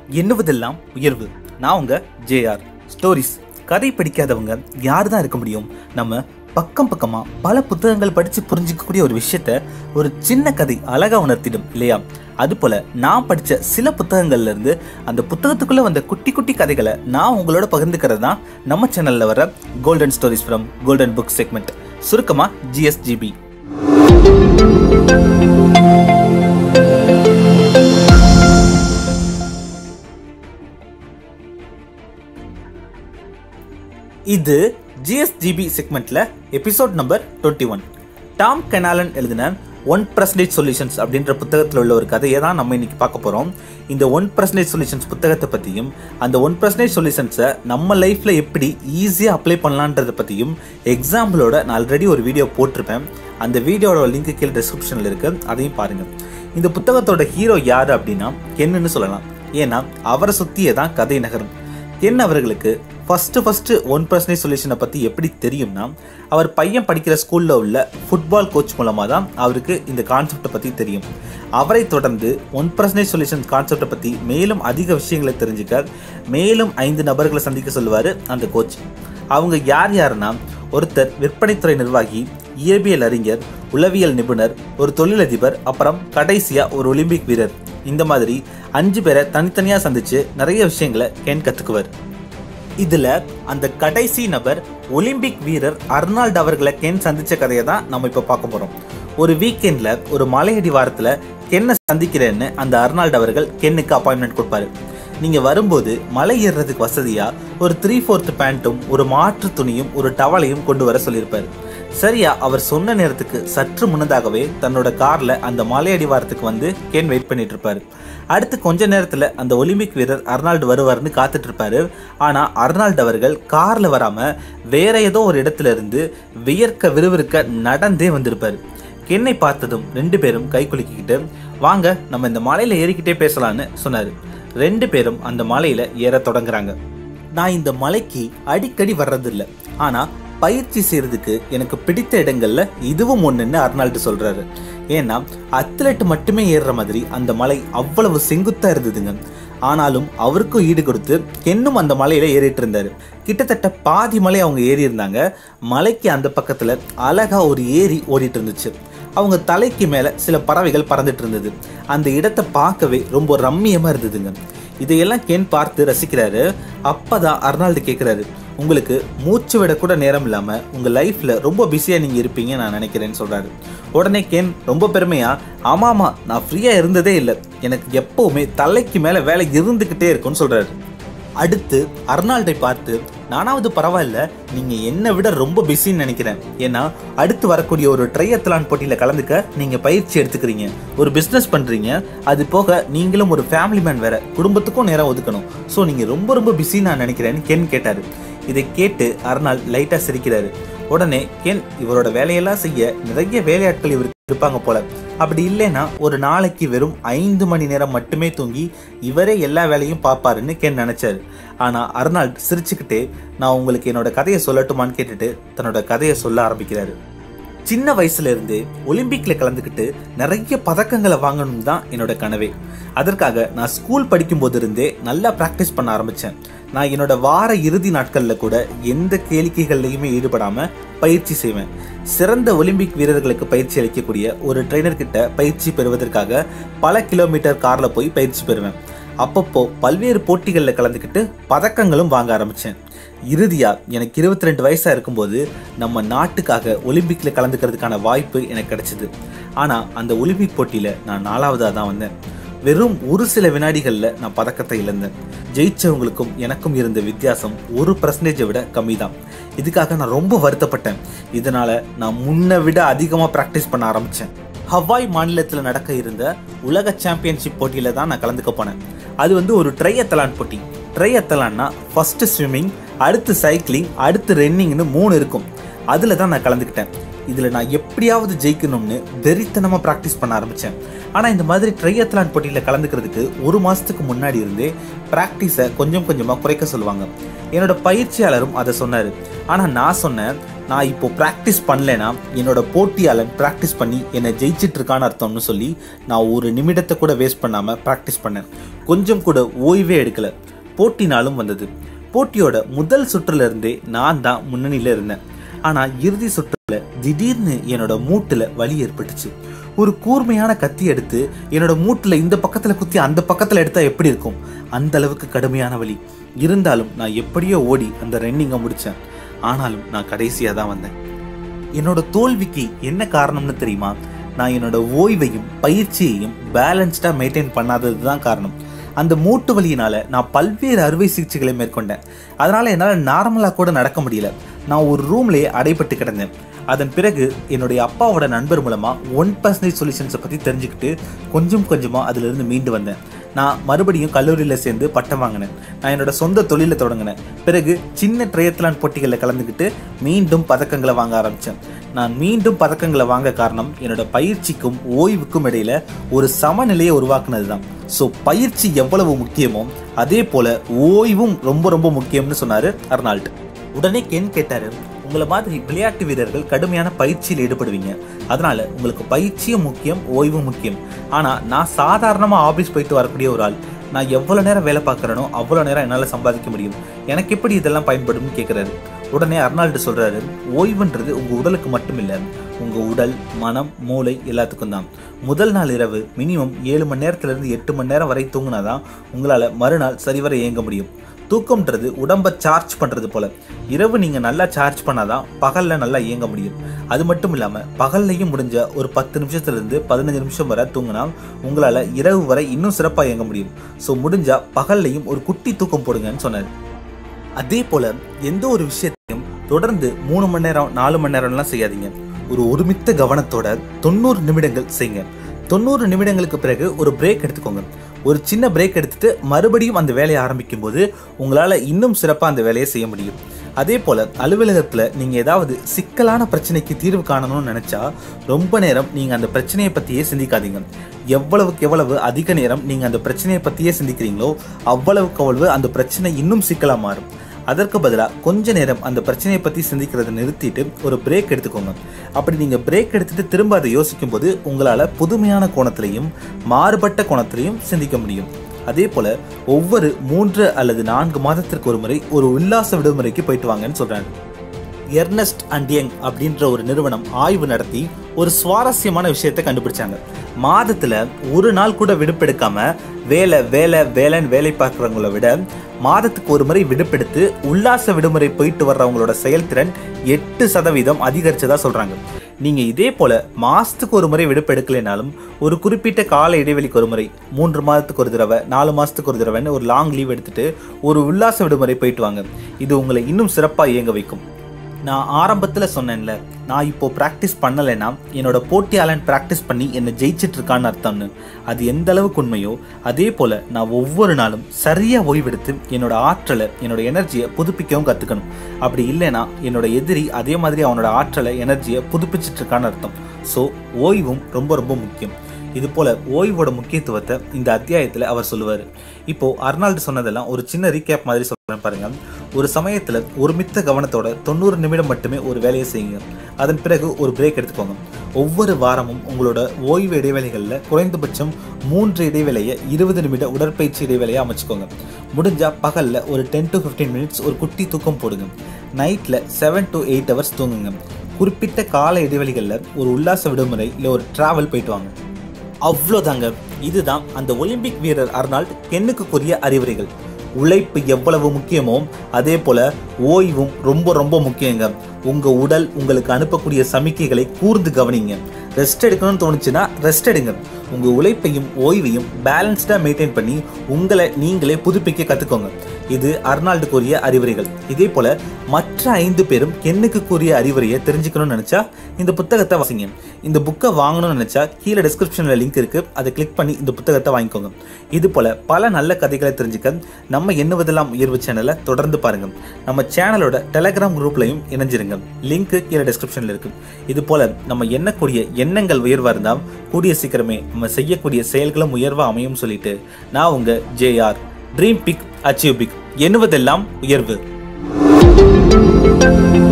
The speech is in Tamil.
எண்ணுவதெல்லாம் உயர்வு நான் உங்க ஜேஆர் ஸ்டோரிஸ் கதை படிக்காதவங்க யார் தான் இருக்க முடியும் நம்ம பக்கம் பக்கமா பல புத்தகங்கள் படிச்சு புரிஞ்சிக்கக்கூடிய ஒரு விஷயத்த ஒரு சின்ன கதை அழகா உணர்த்திடும் இல்லையா அதுபோல நான் படிச்ச சில புத்தகங்கள்ல இருந்து அந்த புத்தகத்துக்குள்ள வந்த குட்டி குட்டி கதைகளை நான் உங்களோட பகிர்ந்துக்கிறது தான் நம்ம சேனல்ல வர golden stories from golden book segment சுருக்கமா ஜிஎஸ்ஜிபி இது ஜிஎஸ்ஜிபி செக்மெண்ட்ல episode number twenty one Tom Connellan எழுதின ஒன் பர்சன்டேஜ் சொல்யூஷன்ஸ் அப்படின்ற புத்தகத்தில் உள்ள ஒரு கதையை தான் நம்ம இன்னைக்கு பார்க்க போகிறோம் இந்த ஒன் பர்சன்டேஜ் சொல்யூஷன்ஸ் புத்தகத்தை பற்றியும் அந்த ஒன் பர்சன்டேஜ் சொல்யூஷன்ஸை நம்ம லைஃப்பில் எப்படி ஈஸியாக அப்ளை பண்ணலான்றதை பற்றியும் எக்ஸாம்பிளோட நான் ஆல்ரெடி ஒரு வீடியோ போட்டிருப்பேன் அந்த வீடியோட லிங்க் கீழே டிஸ்கிரிப்ஷனில் இருக்கு அதையும் பாருங்கள் இந்த புத்தகத்தோட ஹீரோ யார் அப்படின்னா கென்னுன்னு சொல்லலாம் ஏன்னா அவரை சுற்றியே தான் கதை நகரும் கென் அவர்களுக்கு ஃபஸ்ட்டு ஃபஸ்ட்டு ஒன் பர்சன்டேஜ் சொல்யூஷனை பற்றி எப்படி தெரியும்னா அவர் பையன் படிக்கிற ஸ்கூலில் உள்ள ஃபுட்பால் கோச் மூலமாக தான் அவருக்கு இந்த கான்செப்டை பற்றி தெரியும் அவரை தொடர்ந்து ஒன் பர்சன்டேஜ் சொல்யூஷன் கான்செப்டை பற்றி மேலும் அதிக விஷயங்களை தெரிஞ்சுக்க மேலும் ஐந்து நபர்களை சந்திக்க சொல்லுவார் அந்த கோச் அவங்க யார் யாருன்னா ஒருத்தர் விற்பனைத்துறை நிர்வாகி இயற்பியல் அறிஞர் உளவியல் நிபுணர் ஒரு தொழிலதிபர் அப்புறம் கடைசியாக ஒரு ஒலிம்பிக் வீரர் இந்த மாதிரி அஞ்சு பேரை தனித்தனியாக சந்திச்சு நிறைய விஷயங்களை கேன் கற்றுக்குவார் இதில் அந்த கடைசி நபர் ஒலிம்பிக் வீரர் அர்னால்ட் அவர்களை கென் சந்திச்ச கதையை தான் நம்ம இப்போ பார்க்க போகிறோம் ஒரு வீக்கெண்டில் ஒரு மலையடி வாரத்தில் கென்னை சந்திக்கிறேன்னு அந்த அர்னால்ட் அவர்கள் கென்னுக்கு அப்பாயின்மெண்ட் கொடுப்பாரு நீங்கள் வரும்போது மலை ஏறுறதுக்கு வசதியாக ஒரு த்ரீ ஃபோர்த் பேண்ட்டும் ஒரு மாற்று துணியும் ஒரு டவலையும் கொண்டு வர சொல்லியிருப்பாரு சரியா அவர் சொன்ன நேரத்துக்கு சற்று முன்னதாகவே தன்னோட கார்ல அந்த மலை அடிவாரத்துக்கு வந்து கேன் வெயிட் பண்ணிட்டு இருப்பாரு அடுத்து கொஞ்ச நேரத்துல அந்த ஒலிம்பிக் வீரர் அர்னால்டு வருவார்னு காத்துட்டு இருப்பாரு ஆனா அர்னால்டு அவர்கள் கார்ல வராம வேற ஏதோ ஒரு இடத்துல இருந்து வியர்க்க விறுவிறுக்க நடந்தே வந்திருப்பாரு கென்னை பார்த்ததும் ரெண்டு பேரும் கை குலுக்கிக்கிட்டு வாங்க நம்ம இந்த மலையில ஏறிக்கிட்டே பேசலான்னு சொன்னாரு ரெண்டு பேரும் அந்த மலையில ஏற தொடங்குறாங்க நான் இந்த மலைக்கு அடிக்கடி வர்றதில்ல ஆனா பயிற்சி செய்யறதுக்கு எனக்கு பிடித்த இடங்கள்ல இதுவும் ஒண்ணுன்னு அர்னால்டு சொல்றாரு ஏன்னா அத்லெட் மட்டுமே ஏறுற மாதிரி அந்த மலை அவ்வளவு செங்குத்தா இருந்ததுங்க ஆனாலும் அவருக்கும் ஈடு கொடுத்து கென்னும் அந்த மலையில ஏறிட்டு இருந்தாரு கிட்டத்தட்ட பாதி மலை அவங்க ஏறி இருந்தாங்க மலைக்கு அந்த பக்கத்துல அழகா ஒரு ஏரி ஓடிட்டு இருந்துச்சு அவங்க தலைக்கு மேல சில பறவைகள் பறந்துட்டு இருந்தது அந்த இடத்தை பார்க்கவே ரொம்ப ரம்மியமா இருந்ததுங்க இதையெல்லாம் கென் பார்த்து ரசிக்கிறாரு அப்பதான் அர்னால்டு கேட்குறாரு உங்களுக்கு மூச்சு விட கூட நேரம் இல்லாமல் உங்கள் லைஃப்பில் ரொம்ப பிஸியாக நீங்கள் இருப்பீங்க நான் நினைக்கிறேன்னு சொல்கிறாரு உடனே கென் ரொம்ப பெருமையாக ஆமாமா நான் ஃப்ரீயாக இருந்ததே இல்லை எனக்கு எப்போவுமே தலைக்கு மேலே வேலை இருந்துக்கிட்டே இருக்கும்னு சொல்கிறாரு அடுத்து அர்னால்டை பார்த்து நானாவது பரவாயில்ல நீங்கள் என்னை விட ரொம்ப பிஸின்னு நினைக்கிறேன் ஏன்னா அடுத்து வரக்கூடிய ஒரு ட்ரையத்லான் போட்டியில் கலந்துக்க நீங்கள் பயிற்சி எடுத்துக்கிறீங்க ஒரு பிஸ்னஸ் பண்ணுறீங்க அது போக நீங்களும் ஒரு ஃபேமிலி மேன் வேற குடும்பத்துக்கும் நேரம் ஒதுக்கணும் ஸோ நீங்கள் ரொம்ப ரொம்ப பிஸி நான் நினைக்கிறேன்னு கென் கேட்டார் இதை கேட்டு அர்னால் லைட்டாக சிரிக்கிறாரு உடனே கென் இவரோட வேலையெல்லாம் செய்ய நிறைய வேலையாட்கள் இவருக்கு இருப்பாங்க போல அப்படி இல்லைன்னா ஒரு நாளைக்கு வெறும் ஐந்து மணி நேரம் மட்டுமே தூங்கி இவரே எல்லா வேலையும் பார்ப்பாருன்னு கென் நினைச்சாரு ஆனா அர்னால்ட் சிரிச்சுக்கிட்டே நான் உங்களுக்கு என்னோட கதையை சொல்லட்டுமான்னு கேட்டுட்டு தன்னோட கதையை சொல்ல ஆரம்பிக்கிறாரு சின்ன வயசுல இருந்தே ஒலிம்பிக்ல கலந்துக்கிட்டு நிறைய பதக்கங்களை வாங்கணும் தான் என்னோட கனவே அதற்காக நான் ஸ்கூல் படிக்கும் போது இருந்தே நல்லா ப்ராக்டிஸ் பண்ண ஆரம்பிச்சேன் நான் என்னோட வார இறுதி நாட்கள்ல கூட எந்த கேளிக்கைகள்லையுமே ஈடுபடாம பயிற்சி செய்வேன் சிறந்த ஒலிம்பிக் வீரர்களுக்கு பயிற்சி அளிக்கக்கூடிய ஒரு ட்ரெயினர் கிட்ட பயிற்சி பெறுவதற்காக பல கிலோமீட்டர் கார்ல போய் பயிற்சி பெறுவேன் அப்பப்போ பல்வேறு போட்டிகளில் கலந்துக்கிட்டு பதக்கங்களும் வாங்க ஆரம்பித்தேன் இறுதியாக எனக்கு இருபத்தி ரெண்டு வயசாக இருக்கும்போது நம்ம நாட்டுக்காக ஒலிம்பிக்கில் கலந்துக்கிறதுக்கான வாய்ப்பு எனக்கு கிடைச்சிது ஆனால் அந்த ஒலிம்பிக் போட்டியில் நான் நாலாவதாக தான் வந்தேன் வெறும் ஒரு சில வினாடிகளில் நான் பதக்கத்தை இழந்தேன் ஜெயிச்சவங்களுக்கும் எனக்கும் இருந்த வித்தியாசம் ஒரு பர்சன்டேஜை விட கம்மி தான் இதுக்காக நான் ரொம்ப வருத்தப்பட்டேன் இதனால் நான் முன்னை விட அதிகமாக ப்ராக்டிஸ் பண்ண ஆரம்பித்தேன் ஹவாய் மாநிலத்தில் நடக்க இருந்த உலக சாம்பியன்ஷிப் போட்டியில் தான் நான் கலந்துக்க போனேன் அது வந்து ஒரு ட்ரையத்தலான் போட்டி ட்ரையத்தலான்னா ஃபர்ஸ்ட் ஸ்விம்மிங் அடுத்து சைக்கிளிங் அடுத்து ரன்னிங்னு மூணு இருக்கும் அதில் தான் நான் கலந்துக்கிட்டேன் இதில் நான் எப்படியாவது ஜெயிக்கணும்னு வெறித்தனமாக ப்ராக்டிஸ் பண்ண ஆரம்பித்தேன் ஆனால் இந்த மாதிரி ட்ரையத்லான் போட்டியில் கலந்துக்கிறதுக்கு ஒரு மாதத்துக்கு முன்னாடி இருந்தே ப்ராக்டிஸை கொஞ்சம் கொஞ்சமாக குறைக்க சொல்லுவாங்க என்னோட பயிற்சியாளரும் அதை சொன்னார் ஆனால் நான் சொன்னேன் நான் இப்போ ப்ராக்டிஸ் பண்ணலைன்னா என்னோட போட்டியாளன் ப்ராக்டிஸ் பண்ணி என்னை ஜெயிச்சிட்டு இருக்கான்னு அர்த்தம்னு சொல்லி நான் ஒரு நிமிடத்தை கூட வேஸ்ட் பண்ணாமல் ப்ராக்டிஸ் பண்ணேன் கொஞ்சம் கூட ஓய்வே எடுக்கலை போட்டி நாளும் வந்தது போட்டியோட முதல் சுற்றுல இருந்தே நான் தான் முன்னணியில் இருந்தேன் ஆனால் இறுதி சுற்றுல திடீர்னு என்னோட மூட்டில் வலி ஏற்பட்டுச்சு ஒரு கூர்மையான கத்தி எடுத்து என்னோட மூட்டில் இந்த பக்கத்தில் குத்தி அந்த பக்கத்தில் எடுத்தா எப்படி இருக்கும் அந்த அளவுக்கு கடுமையான வலி இருந்தாலும் நான் எப்படியோ ஓடி அந்த ரன்னிங்கை முடித்தேன் ஆனாலும் நான் கடைசியாக தான் வந்தேன் என்னோட தோல்விக்கு என்ன காரணம்னு தெரியுமா நான் என்னோட ஓய்வையும் பயிற்சியையும் பேலன்ஸ்டாக மெயின்டைன் பண்ணாதது தான் காரணம் அந்த மூட்டு வலியினால நான் பல்வேறு அறுவை சிகிச்சைகளை மேற்கொண்டேன் அதனால என்னால் நார்மலாக கூட நடக்க முடியல நான் ஒரு ரூம்லேயே அடைபட்டு கிடந்தேன் அதன் பிறகு என்னுடைய அப்பாவோட நண்பர் மூலமாக ஒன் பர்சன்டேஜ் சொல்யூஷன்ஸை பற்றி தெரிஞ்சுக்கிட்டு கொஞ்சம் கொஞ்சமாக அதிலிருந்து மீண்டு வந்தேன் நான் மறுபடியும் கல்லூரியில் சேர்ந்து பட்டம் வாங்கினேன் நான் என்னோட சொந்த தொழிலை தொடங்கினேன் பிறகு சின்ன ட்ரையத்லான் போட்டிகளில் கலந்துக்கிட்டு மீண்டும் பதக்கங்களை வாங்க ஆரம்பித்தேன் நான் மீண்டும் பதக்கங்களை வாங்க காரணம் என்னோட பயிற்சிக்கும் ஓய்வுக்கும் இடையில ஒரு சமநிலையை உருவாக்குனது தான் ஸோ பயிற்சி எவ்வளவு முக்கியமோ அதே போல ஓய்வும் ரொம்ப ரொம்ப முக்கியம்னு சொன்னாரு அர்னால்ட் உடனே கென் கேட்டாரு உங்களை மாதிரி விளையாட்டு வீரர்கள் கடுமையான பயிற்சியில் ஈடுபடுவீங்க அதனால உங்களுக்கு பயிற்சியும் முக்கியம் ஓய்வும் முக்கியம் ஆனா நான் சாதாரணமா ஆபீஸ் போயிட்டு வரக்கூடிய ஒரு ஆள் நான் எவ்வளோ நேரம் வேலை பார்க்குறேனோ அவ்வளோ நேரம் என்னால் சம்பாதிக்க முடியும் எனக்கு எப்படி இதெல்லாம் பயன்படும்னு கேட்குறாரு உடனே அர்னால்டு சொல்றாரு ஓய்வுன்றது உங்க உடலுக்கு மட்டும் இல்லை உங்க உடல் மனம் மூளை எல்லாத்துக்கும் தான் முதல் நாள் இரவு மினிமம் ஏழு மணி நேரத்துல இருந்து எட்டு மணி நேரம் வரை தூங்கினாதான் உங்களால மறுநாள் சரிவர இயங்க முடியும் தூக்கம்ன்றது உடம்ப சார்ஜ் பண்றது போல இரவு நீங்க நல்லா சார்ஜ் பண்ணாதான் பகல்ல நல்லா இயங்க முடியும் அது மட்டும் இல்லாம பகல்லையும் முடிஞ்ச ஒரு பத்து நிமிஷத்துல இருந்து பதினஞ்சு நிமிஷம் வரை தூங்கினா உங்களால இரவு வரை இன்னும் சிறப்பா இயங்க முடியும் ஸோ முடிஞ்சா பகல்லையும் ஒரு குட்டி தூக்கம் போடுங்கன்னு சொன்னாரு அதே போல எந்த ஒரு விஷயத்தையும் தொடர்ந்து மூணு மணி நேரம் நாலு மணி நேரம்லாம் செய்யாதீங்க ஒரு ஒருமித்த கவனத்தோட தொண்ணூறு நிமிடங்கள் செய்யுங்க தொண்ணூறு நிமிடங்களுக்கு பிறகு ஒரு பிரேக் எடுத்துக்கோங்க ஒரு சின்ன பிரேக் எடுத்துட்டு மறுபடியும் அந்த வேலையை ஆரம்பிக்கும் போது உங்களால் இன்னும் சிறப்பாக அந்த வேலையை செய்ய முடியும் அதே போல் அலுவலகத்தில் நீங்கள் ஏதாவது சிக்கலான பிரச்சனைக்கு தீர்வு காணணும்னு நினச்சா ரொம்ப நேரம் நீங்கள் அந்த பிரச்சனையை பற்றியே சிந்திக்காதீங்க எவ்வளவுக்கு எவ்வளவு அதிக நேரம் நீங்கள் அந்த பிரச்சனையை பற்றியே சிந்திக்கிறீங்களோ அவ்வளவுக்கு அவ்வளவு அந்த பிரச்சனை இன்னும் சிக்கலாக மாறும் அதற்கு பதிலாக கொஞ்ச நேரம் அந்த பிரச்சனையை பற்றி சிந்திக்கிறத நிறுத்திட்டு ஒரு பிரேக் எடுத்துக்கோங்க அப்படி நீங்கள் பிரேக் எடுத்துட்டு திரும்ப அதை யோசிக்கும் போது உங்களால் புதுமையான கோணத்திலையும் மாறுபட்ட கோணத்திலையும் சிந்திக்க முடியும் அதே போல ஒவ்வொரு மூன்று அல்லது நான்கு மாதத்திற்கு ஒரு முறை ஒரு உல்லாச விடுமுறைக்கு போயிட்டு வாங்கன்னு சொல்றாங்க எர்னஸ்ட் அண்ட் யங் அப்படின்ற ஒரு நிறுவனம் ஆய்வு நடத்தி ஒரு சுவாரஸ்யமான விஷயத்தை கண்டுபிடிச்சாங்க மாதத்துல ஒரு நாள் கூட விடுப்பெடுக்காம வேலை வேலை வேலைன்னு வேலை பார்க்குறவங்கள விட மாதத்துக்கு ஒரு முறை விடுப்பெடுத்து உல்லாச விடுமுறை போயிட்டு வர்றவங்களோட செயல்திறன் எட்டு சதவீதம் அதிகரிச்சதா சொல்றாங்க நீங்க இதே போல மாசத்துக்கு ஒரு முறை விடுப்பு எடுக்கலைனாலும் ஒரு குறிப்பிட்ட கால இடைவெளிக்கு ஒரு முறை மூன்று மாதத்துக்கு ஒரு தடவை நாலு மாசத்துக்கு ஒரு தடவைன்னு ஒரு லாங் லீவ் எடுத்துட்டு ஒரு உல்லாச விடுமுறை போயிட்டு வாங்க இது உங்களை இன்னும் சிறப்பாக இயங்க வைக்கும் நான் ஆரம்பத்தில் சொன்னேன்ல நான் இப்போ ப்ராக்டிஸ் பண்ணலைன்னா என்னோட போட்டியாளன் ப்ராக்டிஸ் பண்ணி என்னை ஜெயிச்சிட்டு இருக்கான்னு அர்த்தம்னு அது எந்த அளவுக்கு உண்மையோ அதே போல் நான் ஒவ்வொரு நாளும் சரியாக ஓய்வெடுத்து என்னோட ஆற்றலை என்னோட எனர்ஜியை புதுப்பிக்கவும் கற்றுக்கணும் அப்படி இல்லைன்னா என்னோட எதிரி அதே மாதிரி அவனோட ஆற்றலை எனர்ஜியை புதுப்பிச்சிட்டு இருக்கான்னு அர்த்தம் ஸோ ஓய்வும் ரொம்ப ரொம்ப முக்கியம் இது போல ஓய்வோட முக்கியத்துவத்தை இந்த அத்தியாயத்தில் அவர் சொல்லுவார் இப்போ அர்னால்டு சொன்னதெல்லாம் ஒரு சின்ன ரீகேப் மாதிரி சொல்றேன் பாருங்க ஒரு சமயத்தில் ஒருமித்த கவனத்தோட தொண்ணூறு நிமிடம் மட்டுமே ஒரு வேலையை செய்யுங்க அதன் பிறகு ஒரு பிரேக் எடுத்துக்கோங்க ஒவ்வொரு வாரமும் உங்களோட ஓய்வு இடைவேளைகளில் குறைந்தபட்சம் மூன்று இடைவேளையை இருபது நிமிட உடற்பயிற்சி இடைவேளையை அமைச்சுக்கோங்க முடிஞ்சா பகலில் ஒரு டென் டு ஃபிஃப்டீன் மினிட்ஸ் ஒரு குட்டி தூக்கம் போடுங்க நைட்டில் செவன் டு எயிட் ஹவர்ஸ் தூங்குங்க குறிப்பிட்ட கால இடைவெளிகளில் ஒரு உல்லாச விடுமுறை இல்லை ஒரு டிராவல் போயிட்டு வாங்க அவ்வளோதாங்க இதுதான் அந்த ஒலிம்பிக் வீரர் அர்னால்ட் கென்னுக்குரிய அறிவுரைகள் உழைப்பு எவ்வளவு முக்கியமோ அதே போல ஓய்வும் ரொம்ப ரொம்ப முக்கியங்க உங்க உடல் உங்களுக்கு அனுப்பக்கூடிய சமிக்கைகளை கூர்ந்து கவனிங்க ரெஸ்ட் எடுக்கணும்னு தோணுச்சுன்னா ரெஸ்ட் எடுங்க உங்க உழைப்பையும் ஓய்வையும் பேலன்ஸ்டா மெயின்டைன் பண்ணி உங்களை நீங்களே புதுப்பிக்க கத்துக்கோங்க இது அர்னால்டு கூறிய அறிவுரைகள் இதே போல மற்ற ஐந்து பேரும் கென்னுக்கு கூறிய அறிவுரையை தெரிஞ்சுக்கணும்னு நினைச்சா இந்த புத்தகத்தை வாசிங்க இந்த புக்கை வாங்கணும்னு நினைச்சா கீழே டிஸ்கிரிப்ஷன்ல லிங்க் இருக்கு அதை கிளிக் பண்ணி இந்த புத்தகத்தை வாங்கிக்கோங்க இது போல பல நல்ல கதைகளை தெரிஞ்சுக்க நம்ம எண்ணுவதெல்லாம் உயர்வு சேனலை தொடர்ந்து பாருங்க நம்ம சேனலோட டெலகிராம் குரூப்லையும் இணைஞ்சிருங்க லிங்க் கீழே டிஸ்கிரிப்ஷன்ல இருக்கு இது போல நம்ம எண்ணக்கூடிய எண்ணங்கள் உயர்வா இருந்தால் கூடிய சீக்கிரமே நம்ம செய்யக்கூடிய செயல்களும் உயர்வா அமையும் சொல்லிட்டு நான் உங்க JR dream big achieve big எண்ணுவதெல்லாம் உயர்வு